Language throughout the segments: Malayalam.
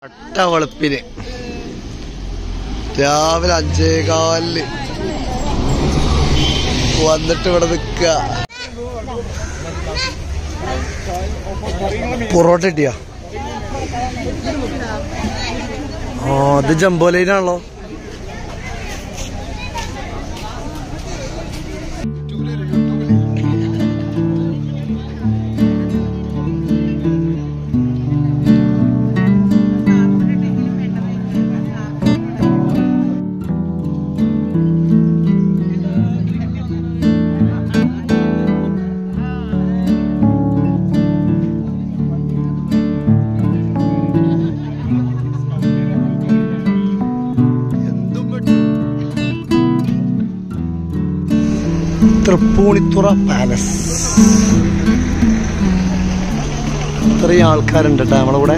അട്ട വെളുപ്പിന് രാവിലെ അഞ്ചേകാലില് വന്നിട്ട് ഇവിടെ നിക്ക പൊറോട്ട കിട്ടിയാ ആ അത് ജംബോലൈനാണല്ലോ തൃപ്പൂണിത്തുറ പാലസ് ഇത്രയും ആൾക്കാരുണ്ട് കേട്ടോ നമ്മളിവിടെ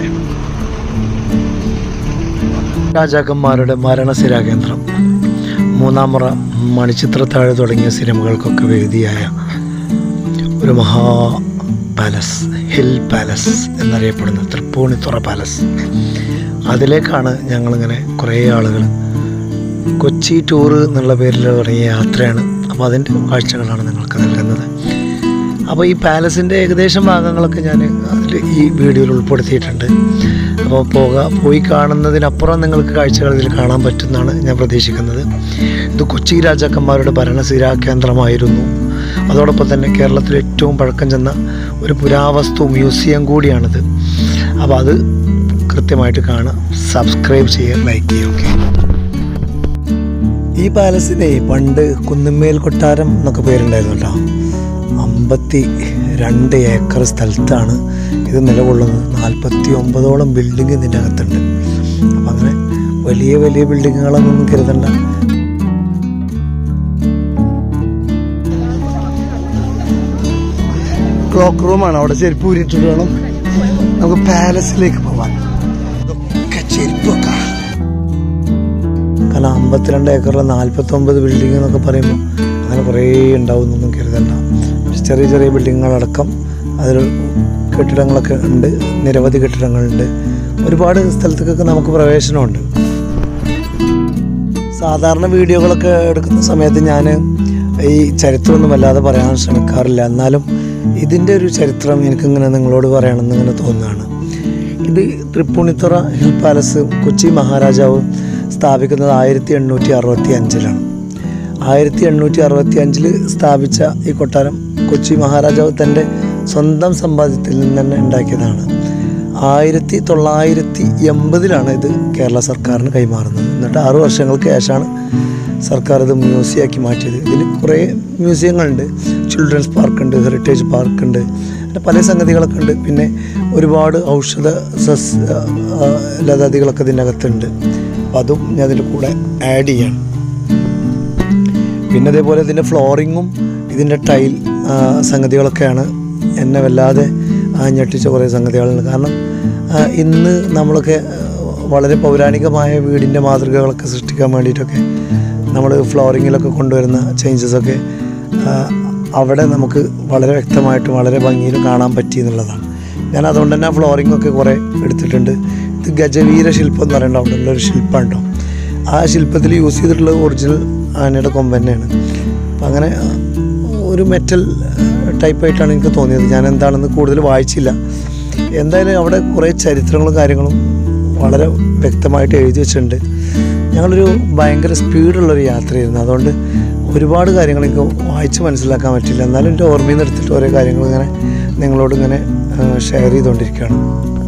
രാജാക്കന്മാരുടെ മരണശിരാ കേന്ദ്രം മൂന്നാം മുറ മണിച്ചിത്രത്താഴ് തുടങ്ങിയ സിനിമകൾക്കൊക്കെ വേദിയായ ഒരു മഹാ പാലസ് ഹിൽ പാലസ് എന്നറിയപ്പെടുന്ന തൃപ്പൂണിത്തുറ പാലസ് അതിലേക്കാണ് ഞങ്ങളിങ്ങനെ കുറേ ആളുകൾ കൊച്ചി ടൂറ് എന്നുള്ള പേരിൽ തുടങ്ങിയ യാത്രയാണ് അപ്പോൾ അതിൻ്റെ കാഴ്ചകളാണ് നിങ്ങൾക്ക് നൽകുന്നത് അപ്പോൾ ഈ പാലസിൻ്റെ ഏകദേശം ഭാഗങ്ങളൊക്കെ ഞാൻ അതിൽ ഈ വീഡിയോയിൽ ഉൾപ്പെടുത്തിയിട്ടുണ്ട് അപ്പോൾ പോക പോയി കാണുന്നതിനപ്പുറം നിങ്ങൾക്ക് കാഴ്ചകൾ ഇതിൽ കാണാൻ പറ്റുമെന്നാണ് ഞാൻ പ്രതീക്ഷിക്കുന്നത് ഇത് കൊച്ചി രാജാക്കന്മാരുടെ ഭരണസിരാ കേന്ദ്രമായിരുന്നു അതോടൊപ്പം തന്നെ കേരളത്തിലെ ഏറ്റവും പഴക്കം ചെന്ന ഒരു പുരാവസ്തു മ്യൂസിയം കൂടിയാണിത് അപ്പോൾ അത് കൃത്യമായിട്ട് കാണുക സബ്സ്ക്രൈബ് ചെയ്യുക ലൈക്ക് ചെയ്യുക ഓക്കെ ഈ പാലസിനെ പണ്ട് കുന്നുമേൽ കൊട്ടാരം എന്നൊക്കെ പേരുണ്ടായിരുന്നു കേട്ടോ അമ്പത്തി രണ്ട് ഏക്കർ സ്ഥലത്താണ് ഇത് നിലകൊള്ളുന്നത് നാൽപ്പത്തി ഒമ്പതോളം ബിൽഡിംഗ് ഇതിൻ്റെ അകത്തുണ്ട് അപ്പം അങ്ങനെ വലിയ വലിയ ബിൽഡിങ്ങുകളൊന്നും കരുതണ്ട ക്ലോക്ക് റൂമാണ് അവിടെ ചെരുപ്പ് ഊരിയിട്ടിട്ട് വേണം നമുക്ക് പാലസിലേക്ക് പോവാൻ ഇതൊക്കെ ചെരുപ്പ് വെക്കാം കാരണം അമ്പത്തിരണ്ട് ഏക്കറിൽ നാൽപ്പത്തി ഒമ്പത് ബിൽഡിംഗ് എന്നൊക്കെ പറയുമ്പോൾ അങ്ങനെ കുറേ ഉണ്ടാവുന്നൊന്നും കരുതണ്ട പക്ഷെ ചെറിയ ചെറിയ ബിൽഡിങ്ങുകളടക്കം അതിൽ കെട്ടിടങ്ങളൊക്കെ ഉണ്ട് നിരവധി കെട്ടിടങ്ങളുണ്ട് ഒരുപാട് സ്ഥലത്തേക്കൊക്കെ നമുക്ക് പ്രവേശനമുണ്ട് സാധാരണ വീഡിയോകളൊക്കെ എടുക്കുന്ന സമയത്ത് ഞാൻ ഈ ചരിത്രമൊന്നും വല്ലാതെ പറയാൻ ശ്രമിക്കാറില്ല എന്നാലും ഇതിൻ്റെ ഒരു ചരിത്രം എനിക്കിങ്ങനെ നിങ്ങളോട് പറയണമെന്ന് ഇങ്ങനെ തോന്നുകയാണ് ഇത് തൃപ്പൂണിത്തുറ ഹിൽ പാലസ് കൊച്ചി മഹാരാജാവ് സ്ഥാപിക്കുന്നത് ആയിരത്തി എണ്ണൂറ്റി അറുപത്തി അഞ്ചിലാണ് ആയിരത്തി എണ്ണൂറ്റി അറുപത്തി അഞ്ചിൽ സ്ഥാപിച്ച ഈ കൊട്ടാരം കൊച്ചി മഹാരാജാവ് തൻ്റെ സ്വന്തം സമ്പാദ്യത്തിൽ നിന്ന് തന്നെ ഉണ്ടാക്കിയതാണ് ആയിരത്തി തൊള്ളായിരത്തി എൺപതിലാണ് ഇത് കേരള സർക്കാരിന് കൈമാറുന്നത് എന്നിട്ട് ആറു വർഷങ്ങൾക്ക് ശേഷമാണ് സർക്കാർ ഇത് മ്യൂസിയമാക്കി മാറ്റിയത് ഇതിൽ കുറേ മ്യൂസിയങ്ങളുണ്ട് ചിൽഡ്രൻസ് പാർക്കുണ്ട് ഹെറിറ്റേജ് പാർക്കുണ്ട് അങ്ങനെ പല സംഗതികളൊക്കെ ഉണ്ട് പിന്നെ ഒരുപാട് ഔഷധ സസ് ആ, ലതാദികളൊക്കെ ഇതിൻ്റെ അകത്തുണ്ട് അപ്പം അതും ഞാൻ അതിൽ കൂടെ ആഡ് ചെയ്യണം പിന്നെ അതേപോലെ ഇതിൻ്റെ ഫ്ലോറിങ്ങും ഇതിൻ്റെ ടൈൽ ആ, സംഗതികളൊക്കെയാണ് എന്നെ വല്ലാതെ ആ, ഞെട്ടിച്ച കുറേ സംഗതികളുണ്ട് കാരണം ആ, ഇന്ന് നമ്മളൊക്കെ ആ, വളരെ പൗരാണികമായ വീടിൻ്റെ മാതൃകകളൊക്കെ സൃഷ്ടിക്കാൻ വേണ്ടിയിട്ടൊക്കെ നമ്മൾ ഫ്ലോറിങ്ങിലൊക്കെ കൊണ്ടുവരുന്ന ചേഞ്ചസൊക്കെ അവിടെ നമുക്ക് വളരെ വ്യക്തമായിട്ടും വളരെ ഭംഗിയിൽ കാണാൻ പറ്റി എന്നുള്ളതാണ് ഞാൻ അതുകൊണ്ട് തന്നെ ആ ഫ്ലോറിംഗ് ഒക്കെ കുറേ എടുത്തിട്ടുണ്ട് ഇത് ഗജവീര ശില്പം എന്ന് പറയുന്നത് അവിടെ ഉള്ളൊരു ശില്പം ഉണ്ടോ ആ ശില്പത്തിൽ യൂസ് ചെയ്തിട്ടുള്ളത് ഒറിജിനൽ ആനയുടെ കൊമ്പ് തന്നെയാണ് അപ്പം അങ്ങനെ ഒരു മെറ്റൽ ടൈപ്പായിട്ടാണ് എനിക്ക് തോന്നിയത് ഞാൻ എന്താണെന്ന് കൂടുതൽ വായിച്ചില്ല എന്തായാലും അവിടെ കുറേ ചരിത്രങ്ങളും കാര്യങ്ങളും വളരെ വ്യക്തമായിട്ട് എഴുതി വെച്ചിട്ടുണ്ട് ഞങ്ങളൊരു ഭയങ്കര സ്പീഡുള്ളൊരു യാത്രയായിരുന്നു അതുകൊണ്ട് ഒരുപാട് കാര്യങ്ങൾ എനിക്ക് വായിച്ച് മനസ്സിലാക്കാൻ പറ്റില്ല എന്നാലും എൻ്റെ ഓർമ്മയിൽ നിന്ന് എടുത്തിട്ട് ഓരോ കാര്യങ്ങൾ ഇങ്ങനെ നിങ്ങളോട് ഇങ്ങനെ ഷെയർ ചെയ്തുകൊണ്ടിരിക്കുകയാണ്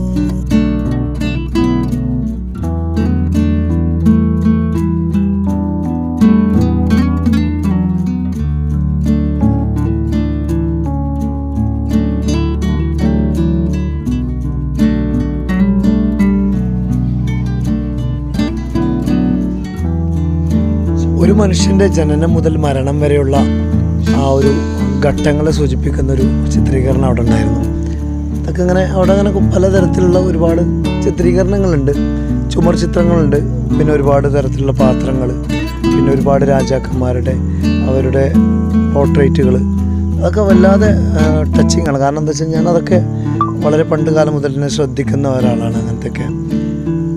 ഒരു മനുഷ്യൻ്റെ ജനനം മുതൽ മരണം വരെയുള്ള ആ ഒരു ഘട്ടങ്ങളെ സൂചിപ്പിക്കുന്ന ഒരു ചിത്രീകരണം അവിടെ ഉണ്ടായിരുന്നു അതൊക്കെ ഇങ്ങനെ അവിടെ അങ്ങനെ പലതരത്തിലുള്ള ഒരുപാട് ചിത്രീകരണങ്ങളുണ്ട് ചുമർ ചിത്രങ്ങളുണ്ട് പിന്നെ ഒരുപാട് തരത്തിലുള്ള പാത്രങ്ങൾ പിന്നെ ഒരുപാട് രാജാക്കന്മാരുടെ അവരുടെ പോർട്രേറ്റുകൾ അതൊക്കെ വല്ലാതെ ടച്ചിങ് ആണ് കാരണം എന്താ വെച്ചാൽ ഞാൻ അതൊക്കെ വളരെ പണ്ട് കാലം മുതൽ തന്നെ ശ്രദ്ധിക്കുന്ന ഒരാളാണ് അങ്ങനത്തെയൊക്കെ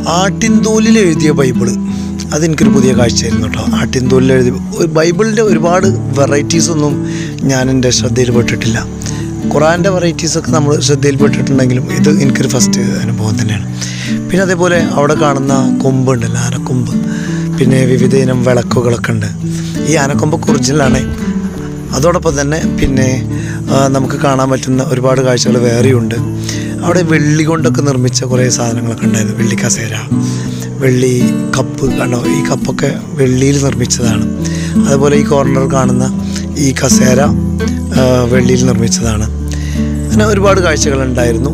ആട്ടിൻതോലിൽ എഴുതിയ ബൈബിള് അതെനിക്കൊരു പുതിയ കാഴ്ചയായിരുന്നു കേട്ടോ ആട്ടിൻതോലിൽ എഴുതിയ ഒരു ബൈബിളിൻ്റെ ഒരുപാട് വെറൈറ്റീസ് ഒന്നും ഞാൻ എൻ്റെ ശ്രദ്ധയിൽപ്പെട്ടിട്ടില്ല ഖുറാൻ്റെ വെറൈറ്റീസൊക്കെ നമ്മൾ ശ്രദ്ധയിൽപ്പെട്ടിട്ടുണ്ടെങ്കിലും ഇത് എനിക്കൊരു ഫസ്റ്റ് അനുഭവം തന്നെയാണ് പിന്നെ അതേപോലെ അവിടെ കാണുന്ന കൊമ്പുണ്ടല്ലോ ആനക്കൊമ്പ് പിന്നെ വിവിധ ഇനം വിളക്കുകളൊക്കെ ഉണ്ട് ഈ ആനക്കൊമ്പ് ഒറിജിനലാണ് അതോടൊപ്പം തന്നെ പിന്നെ ആ, നമുക്ക് കാണാൻ പറ്റുന്ന ഒരുപാട് കാഴ്ചകൾ വേറെയുണ്ട് അവിടെ വെള്ളി കൊണ്ടൊക്കെ നിർമ്മിച്ച കുറേ സാധനങ്ങളൊക്കെ ഉണ്ടായിരുന്നു വെള്ളി കസേര വെള്ളി കപ്പ് കണ്ടോ ഈ കപ്പൊക്കെ വെള്ളിയിൽ നിർമ്മിച്ചതാണ് അതുപോലെ ഈ കോർണർ കാണുന്ന ഈ കസേര ആ, വെള്ളിയിൽ നിർമ്മിച്ചതാണ് അങ്ങനെ ഒരുപാട് കാഴ്ചകളുണ്ടായിരുന്നു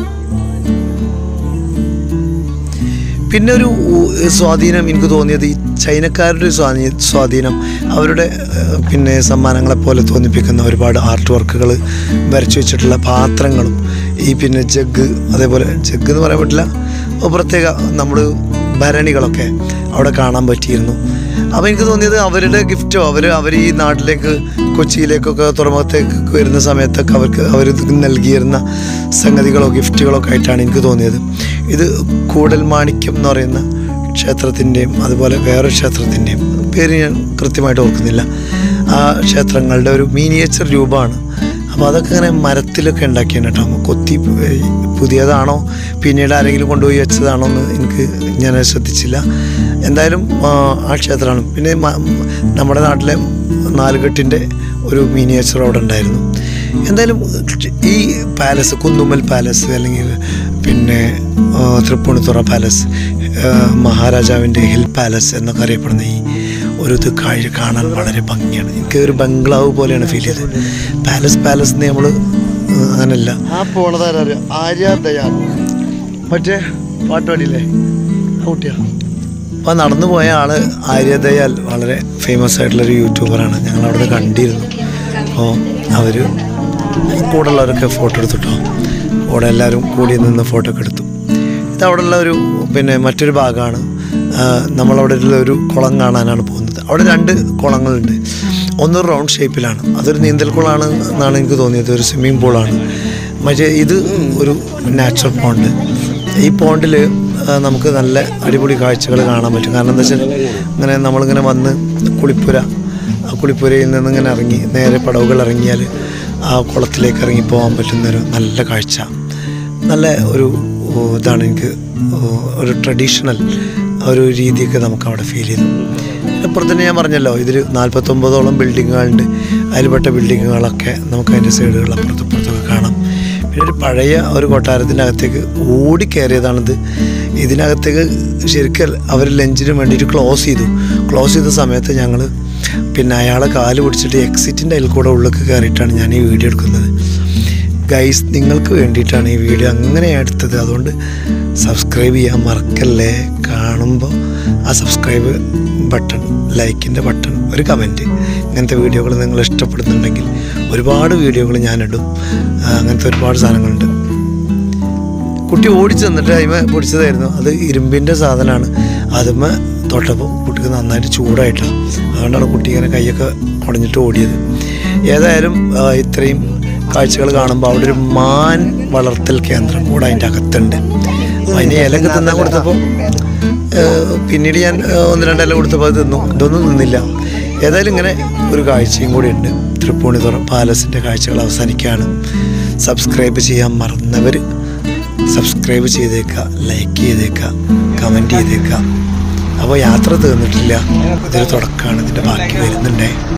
പിന്നെ ഒരു ഊ- സ്വാധീനം എനിക്ക് തോന്നിയത് ഈ ചൈനക്കാരുടെ ഒരു സ്വാധീ സ്വാധീനം അവരുടെ ഏഹ്, പിന്നെ സമ്മാനങ്ങളെ പോലെ തോന്നിപ്പിക്കുന്ന ഒരുപാട് ആർട്ട് വർക്കുകൾ വരച്ചു വെച്ചിട്ടുള്ള പാത്രങ്ങളും ഈ പിന്നെ ജഗ് അതേപോലെ ജഗ് എന്ന് പറയാൻ പറ്റില്ല ഒരു പ്രത്യേക നമ്മൾ ഭരണികളൊക്കെ അവിടെ കാണാൻ പറ്റിയിരുന്നു അപ്പോൾ എനിക്ക് തോന്നിയത് അവരുടെ ഗിഫ്റ്റോ അവർ അവർ ഈ നാട്ടിലേക്ക് കൊച്ചിയിലേക്കൊക്കെ തുറമുഖത്തേക്ക് വരുന്ന സമയത്തൊക്കെ അവർക്ക് അവർ നൽകിയിരുന്ന സംഗതികളോ ഗിഫ്റ്റുകളോ ഒക്കെ ആയിട്ടാണ് എനിക്ക് തോന്നിയത് ഇത് കൂടൽമാണിക്യം എന്ന് പറയുന്ന ക്ഷേത്രത്തിൻ്റെയും അതുപോലെ വേറെ ക്ഷേത്രത്തിൻ്റെയും പേര് ഞാൻ കൃത്യമായിട്ട് ഓർക്കുന്നില്ല ആ ക്ഷേത്രങ്ങളുടെ ഒരു മീനിയേച്ചർ രൂപമാണ് അപ്പോൾ അതൊക്കെ ഇങ്ങനെ മരത്തിലൊക്കെ ഉണ്ടാക്കിയാണ് കേട്ടോ കൊത്തി ഏ, പുതിയതാണോ പിന്നീട് ആരെങ്കിലും കൊണ്ടുപോയി വെച്ചതാണോ എന്ന് എനിക്ക് ഞാൻ ശ്രദ്ധിച്ചില്ല എന്തായാലും ആ, ആ ക്ഷേത്രമാണ് പിന്നെ മ- നമ്മുടെ നാട്ടിലെ നാലുകെട്ടിൻ്റെ ഒരു മിനിയേച്ചർ അവിടെ ഉണ്ടായിരുന്നു എന്തായാലും ഈ പാലസ് കുന്നുമ്മൽ പാലസ് അല്ലെങ്കിൽ പിന്നെ ആ, തൃപ്പൂണിത്തുറ പാലസ് ആ, മഹാരാജാവിൻ്റെ ഹിൽ പാലസ് എന്നൊക്കെ അറിയപ്പെടുന്ന ഈ ഒരു ഇത് കാഴ്ച കാണാൻ വളരെ ഭംഗിയാണ് എനിക്ക് ഒരു ബംഗ്ലാവ് പോലെയാണ് ഫീൽ ചെയ്തത് പാലസ് പാലസ് എന്ന് നമ്മൾ അങ്ങനല്ല ആ പോണതാരും ആര്യ ദയാൽ മറ്റേ പാട്ടുപാടിയില്ലേ ആ കുട്ടിയാ അപ്പോൾ നടന്നു പോയ ആള് ആര്യദയാൽ വളരെ ഫേമസ് ആയിട്ടുള്ളൊരു യൂട്യൂബറാണ് ഞങ്ങൾ അവിടെ കണ്ടിരുന്നു അപ്പോൾ അവർ കൂടെയുള്ളവരൊക്കെ ഫോട്ടോ എടുത്തിട്ടോ കൂടെ എല്ലാവരും കൂടി നിന്ന് ഫോട്ടോ ഒക്കെ എടുത്തു ഇത് അവിടെയുള്ള ഒരു പിന്നെ മറ്റൊരു ഭാഗമാണ് ആ, നമ്മളവിടെ ഉള്ള ഒരു കുളം കാണാനാണ് പോകുന്നത് അവിടെ രണ്ട് കുളങ്ങളുണ്ട് ഒന്ന് റൗണ്ട് ഷേപ്പിലാണ് അതൊരു നീന്തൽ കുളമാണ് എന്നാണ് എനിക്ക് തോന്നിയത് ഒരു സ്വിമ്മിംഗ് പൂളാണ് മറ്റേ ഇത് ഒരു നാച്ചുറൽ പോണ്ട് ഈ പോണ്ടിൽ നമുക്ക് നല്ല അടിപൊളി കാഴ്ചകൾ കാണാൻ പറ്റും കാരണം എന്താ വെച്ചാൽ ഇങ്ങനെ നമ്മളിങ്ങനെ വന്ന് കുളിപ്പുര ആ കുളിപ്പുരയിൽ നിന്ന് ഇങ്ങനെ ഇറങ്ങി നേരെ പടവുകൾ ഇറങ്ങിയാൽ ആ കുളത്തിലേക്ക് ഇറങ്ങി പോകാൻ പറ്റുന്നൊരു നല്ല കാഴ്ച നല്ല ഒരു ഓ, ഇതാണ് എനിക്ക് ഓ, ഒരു ട്രഡീഷണൽ ഒരു രീതിയൊക്കെ നമുക്ക് അവിടെ ഫീൽ ചെയ്തു അപ്പുറത്ത് തന്നെ ഞാൻ പറഞ്ഞല്ലോ ഇതിൽ നാൽപ്പത്തൊമ്പതോളം ബിൽഡിങ്ങുകളുണ്ട് അതിൽപ്പെട്ട ബിൽഡിങ്ങുകളൊക്കെ നമുക്ക് അതിൻ്റെ സൈഡുകൾ അപ്പുറത്തും ഇപ്പുറത്തൊക്കെ കാണാം പിന്നെ ഒരു പഴയ ഒരു കൊട്ടാരത്തിൻ്റെ അകത്തേക്ക് ഓടി കയറിയതാണിത് ഇതിനകത്തേക്ക് ശരിക്കും അവർ ലഞ്ചിന് വേണ്ടിയിട്ട് ക്ലോസ് ചെയ്തു ക്ലോസ് ചെയ്ത സമയത്ത് ഞങ്ങൾ പിന്നെ അയാളെ കാല് പിടിച്ചിട്ട് എക്സിറ്റിൻ്റെ അതിൽ കൂടെ ഉള്ളിലേക്ക് കയറിയിട്ടാണ് ഞാൻ ഈ വീഡിയോ എടുക്കുന്നത് ഗൈസ് നിങ്ങൾക്ക് വേണ്ടിയിട്ടാണ് ഈ വീഡിയോ അങ്ങനെ എടുത്തത് അതുകൊണ്ട് സബ്സ്ക്രൈബ് ചെയ്യാൻ മറക്കല്ലേ കാണുമ്പോൾ ആ സബ്സ്ക്രൈബ് ബട്ടൺ ലൈക്കിൻ്റെ ബട്ടൺ ഒരു കമൻറ്റ് ഇങ്ങനത്തെ വീഡിയോകൾ നിങ്ങൾ ഇഷ്ടപ്പെടുന്നുണ്ടെങ്കിൽ ഒരുപാട് വീഡിയോകൾ ഞാനിടും ആ, അങ്ങനത്തെ ഒരുപാട് സാധനങ്ങളുണ്ട് കുട്ടി ഓടിച്ചു തന്നിട്ട് അതിമ പിടിച്ചതായിരുന്നു അത് ഇരുമ്പിൻ്റെ സാധനമാണ് അതുമ്മ തൊട്ടപ്പോൾ കുട്ടിക്ക് നന്നായിട്ട് ചൂടായിട്ടാണ് അതുകൊണ്ടാണ് കുട്ടി ഇങ്ങനെ കൈയൊക്കെ കുടഞ്ഞിട്ട് ഓടിയത് ഏതായാലും ആ, ഇത്രയും കാഴ്ചകൾ കാണുമ്പോൾ അവിടെ ഒരു മാൻ വളർത്തൽ കേന്ദ്രം കൂടെ അതിൻ്റെ അകത്തുണ്ട് അപ്പോൾ അതിന് ഇലക്ക് തിന്നാൻ കൊടുത്തപ്പോൾ ഏഹ്, പിന്നീട് ഞാൻ ഏഹ്, ഒന്ന് രണ്ട് ഇല കൊടുത്തപ്പോൾ അത് തിന്നു ഇതൊന്നും നിന്നില്ല ഏതായാലും ഇങ്ങനെ ഒരു കാഴ്ചയും കൂടി ഉണ്ട് തൃപ്പൂണിത്തുറ പാലസിൻ്റെ കാഴ്ചകൾ അവസാനിക്കുകയാണ് സബ്സ്ക്രൈബ് ചെയ്യാൻ മറന്നവർ സബ്സ്ക്രൈബ് ചെയ്തേക്കുക ലൈക്ക് ചെയ്തേക്കുക കമൻറ്റ് ചെയ്തേക്കുക അപ്പോൾ യാത്ര തീർന്നിട്ടില്ല ഇതൊരു തുടക്കമാണ് ഇതിൻ്റെ ബാക്കി വരുന്നുണ്ടേ